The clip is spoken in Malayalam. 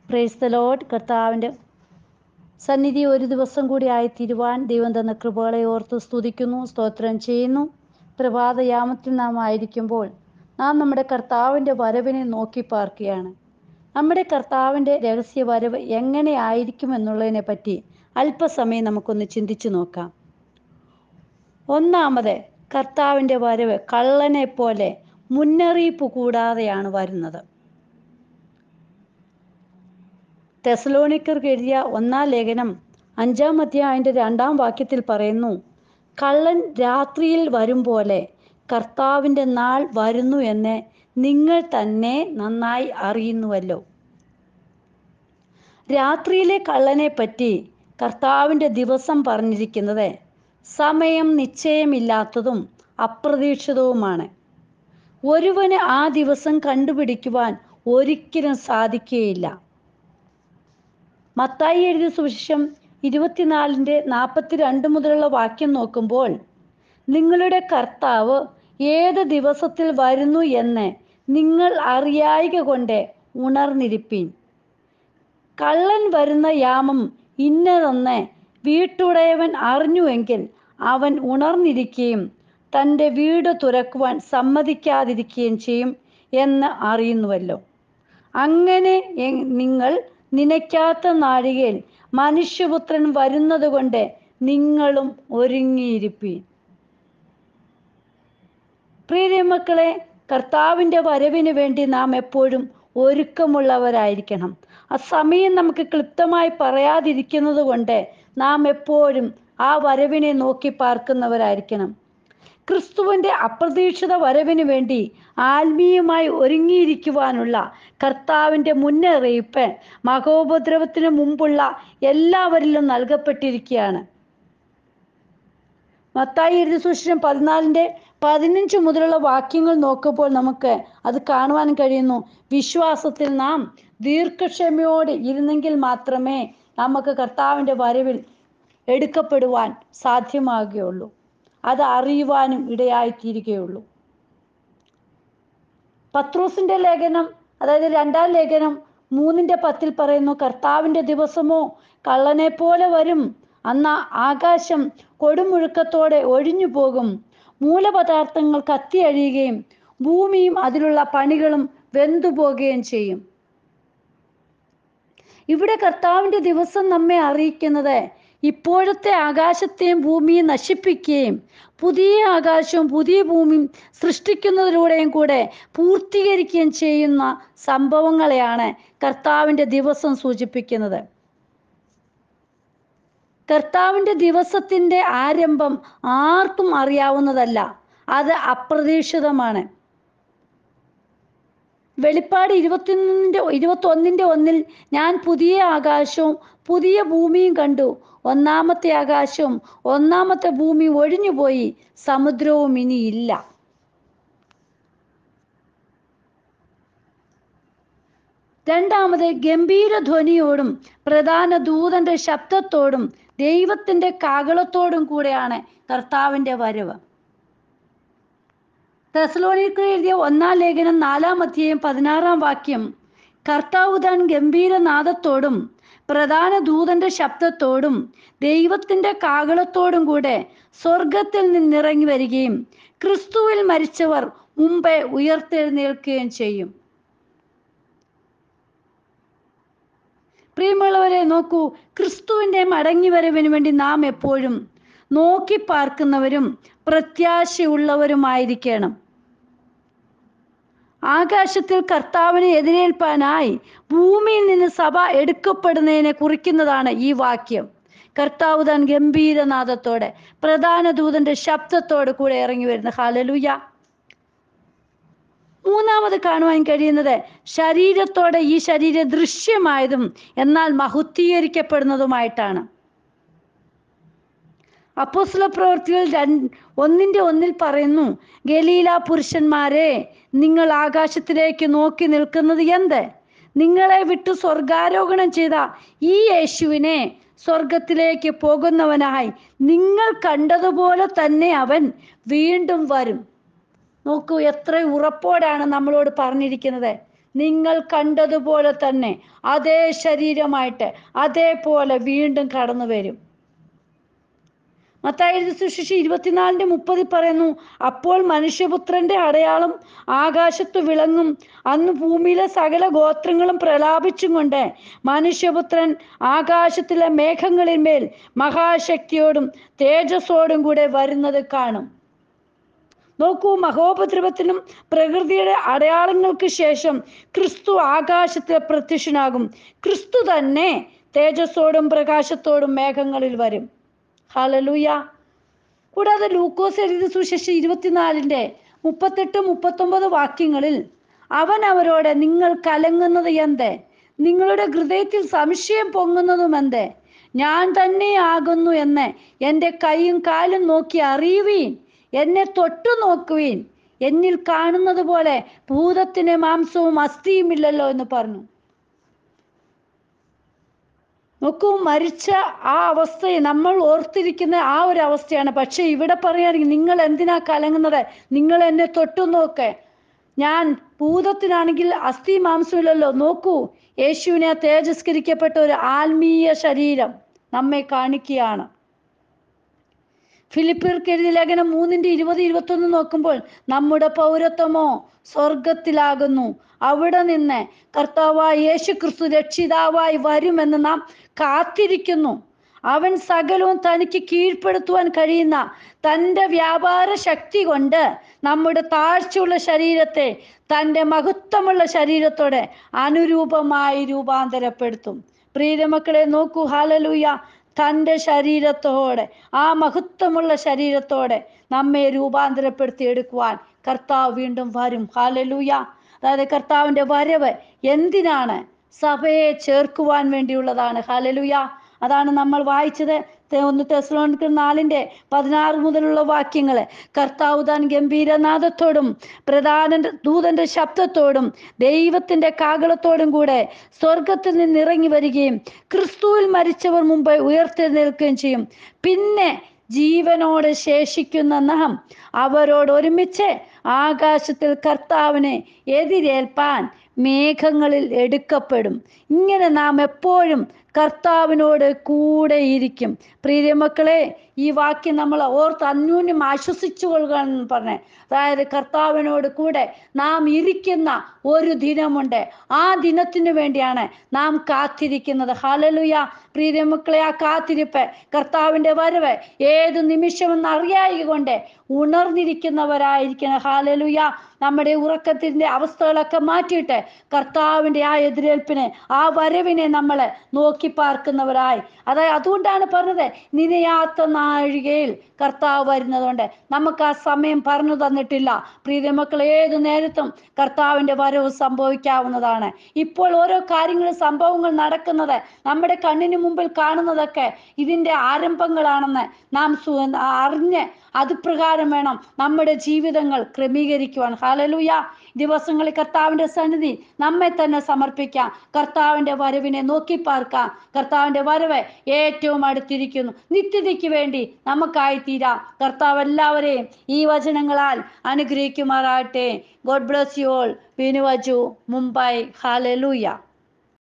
പ്രേസ് ദ ലോഡ് കർത്താവിൻ്റെ സന്നിധി ഒരു ദിവസം കൂടി ആയി തീരുവാൻ ദൈവം തന്ന കൃപകളെ ഓർത്ത് സ്തുതിക്കുന്നു സ്തോത്രം ചെയ്യുന്നു പ്രഭാതയാമത്തിൽ നാം ആയിരിക്കുമ്പോൾ നാം നമ്മുടെ കർത്താവിൻ്റെ വരവിനെ നോക്കി പാർക്കുകയാണ് നമ്മുടെ കർത്താവിൻ്റെ രഹസ്യ വരവ് എങ്ങനെ ആയിരിക്കും എന്നുള്ളതിനെ പറ്റി അല്പസമയം നമുക്കൊന്ന് ചിന്തിച്ചു നോക്കാം ഒന്നാമത് കർത്താവിൻ്റെ വരവ് കള്ളനെ പോലെ മുന്നറിയിപ്പ് കൂടാതെയാണ് വരുന്നത് തെസലോണിക്കർക്ക് എഴുതിയ ഒന്നാം ലേഖനം അഞ്ചാം അധ്യായൻ്റെ രണ്ടാം വാക്യത്തിൽ പറയുന്നു കള്ളൻ രാത്രിയിൽ വരും പോലെ കർത്താവിൻ്റെ നാൾ വരുന്നു എന്ന് നിങ്ങൾ തന്നെ നന്നായി അറിയുന്നുവല്ലോ രാത്രിയിലെ കള്ളനെ പറ്റി കർത്താവിൻ്റെ ദിവസം പറഞ്ഞിരിക്കുന്നത് സമയം നിശ്ചയമില്ലാത്തതും അപ്രതീക്ഷിതവുമാണ് ഒരുവന് ആ ദിവസം കണ്ടുപിടിക്കുവാൻ ഒരിക്കലും സാധിക്കുകയില്ല മത്തായി എഴുതിയ സുവിശേഷം ഇരുപത്തിനാലിൻ്റെ നാൽപ്പത്തിരണ്ട് മുതലുള്ള വാക്യം നോക്കുമ്പോൾ നിങ്ങളുടെ കർത്താവ് ഏത് ദിവസത്തിൽ വരുന്നു എന്ന് നിങ്ങൾ അറിയായിക കൊണ്ട് ഉണർന്നിരിപ്പീൻ കള്ളൻ വരുന്ന യാമം ഇന്നതെന്ന് വീട്ടുടയവൻ അറിഞ്ഞുവെങ്കിൽ അവൻ ഉണർന്നിരിക്കുകയും തൻ്റെ വീട് തുറക്കുവാൻ സമ്മതിക്കാതിരിക്കുകയും ചെയ്യും എന്ന് അറിയുന്നുവല്ലോ അങ്ങനെ നിങ്ങൾ നനയ്ക്കാത്ത നാഴികയിൽ മനുഷ്യപുത്രൻ വരുന്നത് കൊണ്ട് നിങ്ങളും ഒരുങ്ങിയിരിപ്പീൻ പ്രിയ മക്കളെ കർത്താവിൻ്റെ വരവിന് വേണ്ടി നാം എപ്പോഴും ഒരുക്കമുള്ളവരായിരിക്കണം ആ സമയം നമുക്ക് ക്ലിപ്തമായി പറയാതിരിക്കുന്നത് കൊണ്ട് നാം എപ്പോഴും ആ വരവിനെ നോക്കി പാർക്കുന്നവരായിരിക്കണം ക്രിസ്തുവിൻ്റെ അപ്രതീക്ഷിത വരവിന് വേണ്ടി ആത്മീയമായി ഒരുങ്ങിയിരിക്കുവാനുള്ള കർത്താവിൻ്റെ മുന്നറിയിപ്പ് മഹോപദ്രവത്തിന് മുമ്പുള്ള എല്ലാവരിലും നൽകപ്പെട്ടിരിക്കുകയാണ് മത്തായി എഴുതി സുശേഷം പതിനാലിൻ്റെ പതിനഞ്ച് മുതലുള്ള വാക്യങ്ങൾ നോക്കുമ്പോൾ നമുക്ക് അത് കാണുവാൻ കഴിയുന്നു വിശ്വാസത്തിൽ നാം ദീർഘക്ഷമയോടെ ഇരുന്നെങ്കിൽ മാത്രമേ നമുക്ക് കർത്താവിൻ്റെ വരവിൽ എടുക്കപ്പെടുവാൻ സാധ്യമാകുകയുള്ളൂ അത് അറിയുവാനും ഇടയായിത്തീരുകയുള്ളൂ പത്രൂസിന്റെ ലേഖനം അതായത് രണ്ടാം ലേഖനം മൂന്നിന്റെ പത്തിൽ പറയുന്നു കർത്താവിന്റെ ദിവസമോ കള്ളനെ പോലെ വരും അന്ന് ആകാശം കൊടുമുഴുക്കത്തോടെ ഒഴിഞ്ഞു പോകും മൂലപദാർത്ഥങ്ങൾ കത്തിയഴിയുകയും ഭൂമിയും അതിലുള്ള പണികളും വെന്തുപോകുകയും ചെയ്യും ഇവിടെ കർത്താവിന്റെ ദിവസം നമ്മെ അറിയിക്കുന്നത് ഇപ്പോഴത്തെ ആകാശത്തെയും ഭൂമിയും നശിപ്പിക്കുകയും പുതിയ ആകാശവും പുതിയ ഭൂമിയും സൃഷ്ടിക്കുന്നതിലൂടെയും കൂടെ പൂർത്തീകരിക്കുകയും ചെയ്യുന്ന സംഭവങ്ങളെയാണ് കർത്താവിൻ്റെ ദിവസം സൂചിപ്പിക്കുന്നത് കർത്താവിൻ്റെ ദിവസത്തിൻ്റെ ആരംഭം ആർക്കും അറിയാവുന്നതല്ല അത് അപ്രതീക്ഷിതമാണ് വെളിപ്പാട് ഇരുപത്തിയൊന്നിൻ്റെ ഇരുപത്തൊന്നിൻ്റെ ഒന്നിൽ ഞാൻ പുതിയ ആകാശവും പുതിയ ഭൂമിയും കണ്ടു ഒന്നാമത്തെ ആകാശവും ഒന്നാമത്തെ ഭൂമി ഒഴിഞ്ഞുപോയി സമുദ്രവും ഇനിയില്ല രണ്ടാമത് ഗംഭീര ധ്വനിയോടും പ്രധാന ദൂതന്റെ ശബ്ദത്തോടും ദൈവത്തിന്റെ കാകളത്തോടും കൂടെയാണ് കർത്താവിന്റെ വരവ് തെസലോണിക്ക് എഴുതിയ ഒന്നാം ലേഖനം നാലാം അധ്യായം പതിനാറാം വാക്യം കർത്താവ് താൻ ഗംഭീരനാദത്തോടും പ്രധാന ദൂതന്റെ ശബ്ദത്തോടും ദൈവത്തിന്റെ കാകളത്തോടും കൂടെ സ്വർഗത്തിൽ നിന്നിറങ്ങി വരികയും ക്രിസ്തുവിൽ മരിച്ചവർ മുമ്പേ ഉയർത്തെഴുന്നേൽക്കുകയും ചെയ്യും പ്രിയമുള്ളവരെ നോക്കൂ ക്രിസ്തുവിൻ്റെ മടങ്ങിവരവിന് വേണ്ടി നാം എപ്പോഴും നോക്കി പാർക്കുന്നവരും പ്രത്യാശയുള്ളവരുമായിരിക്കണം ആകാശത്തിൽ കർത്താവിനെ എതിരേൽപ്പാനായി ഭൂമിയിൽ നിന്ന് സഭ എടുക്കപ്പെടുന്നതിനെ കുറിക്കുന്നതാണ് ഈ വാക്യം കർത്താവ് താൻ ഗംഭീരനാഥത്തോടെ പ്രധാന ദൂതന്റെ ശബ്ദത്തോട് കൂടെ ഇറങ്ങി വരുന്ന ഹാലലുയ മൂന്നാമത് കാണുവാൻ കഴിയുന്നത് ശരീരത്തോടെ ഈ ശരീരം ദൃശ്യമായതും എന്നാൽ മഹുദ്ധീകരിക്കപ്പെടുന്നതുമായിട്ടാണ് അപ്പോസ്ല പ്രവർത്തികൾ രണ്ട് ഒന്നിൻ്റെ ഒന്നിൽ പറയുന്നു ഗലീല പുരുഷന്മാരെ നിങ്ങൾ ആകാശത്തിലേക്ക് നോക്കി നിൽക്കുന്നത് എന്ത് നിങ്ങളെ വിട്ടു സ്വർഗാരോഹണം ചെയ്ത ഈ യേശുവിനെ സ്വർഗത്തിലേക്ക് പോകുന്നവനായി നിങ്ങൾ കണ്ടതുപോലെ തന്നെ അവൻ വീണ്ടും വരും നോക്കൂ എത്ര ഉറപ്പോടാണ് നമ്മളോട് പറഞ്ഞിരിക്കുന്നത് നിങ്ങൾ കണ്ടതുപോലെ തന്നെ അതേ ശരീരമായിട്ട് അതേപോലെ വീണ്ടും കടന്നു വരും മത്തായി സുശിഷി ഇരുപത്തിനാലിന്റെ മുപ്പതിൽ പറയുന്നു അപ്പോൾ മനുഷ്യപുത്രന്റെ അടയാളം ആകാശത്ത് വിളങ്ങും അന്ന് ഭൂമിയിലെ സകല ഗോത്രങ്ങളും പ്രലാപിച്ചും കൊണ്ട് മനുഷ്യപുത്രൻ ആകാശത്തിലെ മേഘങ്ങളിന്മേൽ മഹാശക്തിയോടും തേജസ്സോടും കൂടെ വരുന്നത് കാണും നോക്കൂ മഹോപദ്രവത്തിനും പ്രകൃതിയുടെ അടയാളങ്ങൾക്ക് ശേഷം ക്രിസ്തു ആകാശത്തിൽ പ്രത്യക്ഷനാകും ക്രിസ്തു തന്നെ തേജസ്സോടും പ്രകാശത്തോടും മേഘങ്ങളിൽ വരും ഹാലലൂയ കൂടാതെ ലൂക്കോസ് എഴുതിയ സുശേഷം ഇരുപത്തിനാലിൻ്റെ മുപ്പത്തെട്ട് മുപ്പത്തൊമ്പത് വാക്യങ്ങളിൽ അവൻ അവരോട് നിങ്ങൾ കലങ്ങുന്നത് എന്ത് നിങ്ങളുടെ ഹൃദയത്തിൽ സംശയം പൊങ്ങുന്നതും എന്ത് ഞാൻ തന്നെയാകുന്നു എന്ന് എൻ്റെ കൈയും കാലും നോക്കി അറിയുവീൻ എന്നെ തൊട്ടു നോക്കുവീൻ എന്നിൽ കാണുന്നത് പോലെ ഭൂതത്തിന് മാംസവും അസ്ഥിയും ഇല്ലല്ലോ എന്ന് പറഞ്ഞു നോക്കൂ മരിച്ച ആ അവസ്ഥയെ നമ്മൾ ഓർത്തിരിക്കുന്ന ആ ഒരു അവസ്ഥയാണ് പക്ഷെ ഇവിടെ പറയുകയാണെങ്കിൽ നിങ്ങൾ എന്തിനാ കലങ്ങുന്നത് നിങ്ങൾ എന്നെ തൊട്ടു നോക്ക് ഞാൻ ഭൂതത്തിനാണെങ്കിൽ അസ്ഥി മാംസമില്ലല്ലോ നോക്കൂ യേശുവിനെ തേജസ്കരിക്കപ്പെട്ട ഒരു ആത്മീയ ശരീരം നമ്മെ കാണിക്കുകയാണ് ഫിലിപ്പിയർക്ക് എഴുതിയ ലേഖനം മൂന്നിന്റെ ഇരുപത് ഇരുപത്തൊന്ന് നോക്കുമ്പോൾ നമ്മുടെ പൗരത്വമോ സ്വർഗത്തിലാകുന്നു അവിടെ നിന്ന് കർത്താവായ യേശു ക്രിസ്തു രക്ഷിതാവായി വരുമെന്ന് നാം കാത്തിരിക്കുന്നു അവൻ സകലവും തനിക്ക് കീഴ്പ്പെടുത്തുവാൻ കഴിയുന്ന തൻ്റെ വ്യാപാര ശക്തി കൊണ്ട് നമ്മുടെ താഴ്ചയുള്ള ശരീരത്തെ തൻ്റെ മഹത്വമുള്ള ശരീരത്തോടെ അനുരൂപമായി രൂപാന്തരപ്പെടുത്തും പ്രീതമക്കളെ നോക്കൂ ഹാലലൂയ തൻ്റെ ശരീരത്തോടെ ആ മഹത്വമുള്ള ശരീരത്തോടെ നമ്മെ രൂപാന്തരപ്പെടുത്തി എടുക്കുവാൻ കർത്താവ് വീണ്ടും വരും ഹാലലൂയ അതായത് കർത്താവിൻ്റെ വരവ് എന്തിനാണ് സഭയെ ചേർക്കുവാൻ വേണ്ടിയുള്ളതാണ് ഹാലലൂയ അതാണ് നമ്മൾ വായിച്ചത് തെ- ഒന്ന് തെസ്ലോണിക്കർ നാലിൻ്റെ പതിനാറ് മുതലുള്ള വാക്യങ്ങൾ കർത്താവ് താൻ ഗംഭീരനാദത്തോടും പ്രധാന ദൂതന്റെ ശബ്ദത്തോടും ദൈവത്തിന്റെ കാകളത്തോടും കൂടെ സ്വർഗത്തിൽ നിന്ന് ഇറങ്ങി വരികയും ക്രിസ്തുവിൽ മരിച്ചവർ മുമ്പ് ഉയർത്തെഴുന്നേൽക്കുകയും ചെയ്യും പിന്നെ ജീവനോടെ ശേഷിക്കുന്ന നാം അവരോട് ഒരുമിച്ച് ആകാശത്തിൽ കർത്താവിനെ എതിരേൽപ്പാൻ മേഘങ്ങളിൽ എടുക്കപ്പെടും ഇങ്ങനെ നാം എപ്പോഴും കർത്താവിനോട് കൂടെ ഇരിക്കും പ്രിയമക്കളെ ഈ വാക്യം നമ്മൾ ഓർത്ത് അന്യോന്യം ആശ്വസിച്ചു കൊള്ളുക എന്ന് പറഞ്ഞേ അതായത് കർത്താവിനോട് കൂടെ നാം ഇരിക്കുന്ന ഒരു ദിനമുണ്ട് ആ ദിനത്തിനു വേണ്ടിയാണ് നാം കാത്തിരിക്കുന്നത് ഹാലലുയ പ്രിയമക്കളെ ആ കാത്തിരിപ്പ് കർത്താവിൻ്റെ വരവ് ഏത് നിമിഷമെന്ന് അറിയായി കൊണ്ട് ഉണർന്നിരിക്കുന്നവരായിരിക്കണം ഹാലലുയ നമ്മുടെ ഉറക്കത്തിൻ്റെ അവസ്ഥകളൊക്കെ മാറ്റിയിട്ട് കർത്താവിൻ്റെ ആ എതിരേൽപ്പിനെ ആ വരവിനെ നമ്മൾ നോക്കി പാർക്കുന്നവരായി അതായത് അതുകൊണ്ടാണ് പറഞ്ഞത് നിനയാത്ത നാഴികയിൽ കർത്താവ് വരുന്നതുകൊണ്ട് നമുക്ക് ആ സമയം പറഞ്ഞു തന്നിട്ടില്ല പ്രീതി മക്കൾ ഏത് നേരത്തും കർത്താവിൻ്റെ വരവ് സംഭവിക്കാവുന്നതാണ് ഇപ്പോൾ ഓരോ കാര്യങ്ങളും സംഭവങ്ങൾ നടക്കുന്നത് നമ്മുടെ കണ്ണിന് മുമ്പിൽ കാണുന്നതൊക്കെ ഇതിൻ്റെ ആരംഭങ്ങളാണെന്ന് നാം സു അറിഞ്ഞ് അത് പ്രകാരം വേണം നമ്മുടെ ജീവിതങ്ങൾ ക്രമീകരിക്കുവാൻ ഹാലലൂയ ദിവസങ്ങളിൽ കർത്താവിൻ്റെ സന്നിധി നമ്മെ തന്നെ സമർപ്പിക്കാം കർത്താവിൻ്റെ വരവിനെ നോക്കി പാർക്കാം കർത്താവിൻ്റെ വരവ് ഏറ്റവും അടുത്തിരിക്കുന്നു നിത്യതയ്ക്ക് വേണ്ടി നമുക്കായി തീരാം കർത്താവ് എല്ലാവരെയും ഈ വചനങ്ങളാൽ അനുഗ്രഹിക്കുമാറാകട്ടെ ഗോഡ് ബ്ലസ് യു ഓൾ വിനുവജു മുംബൈ ഹാലലൂയ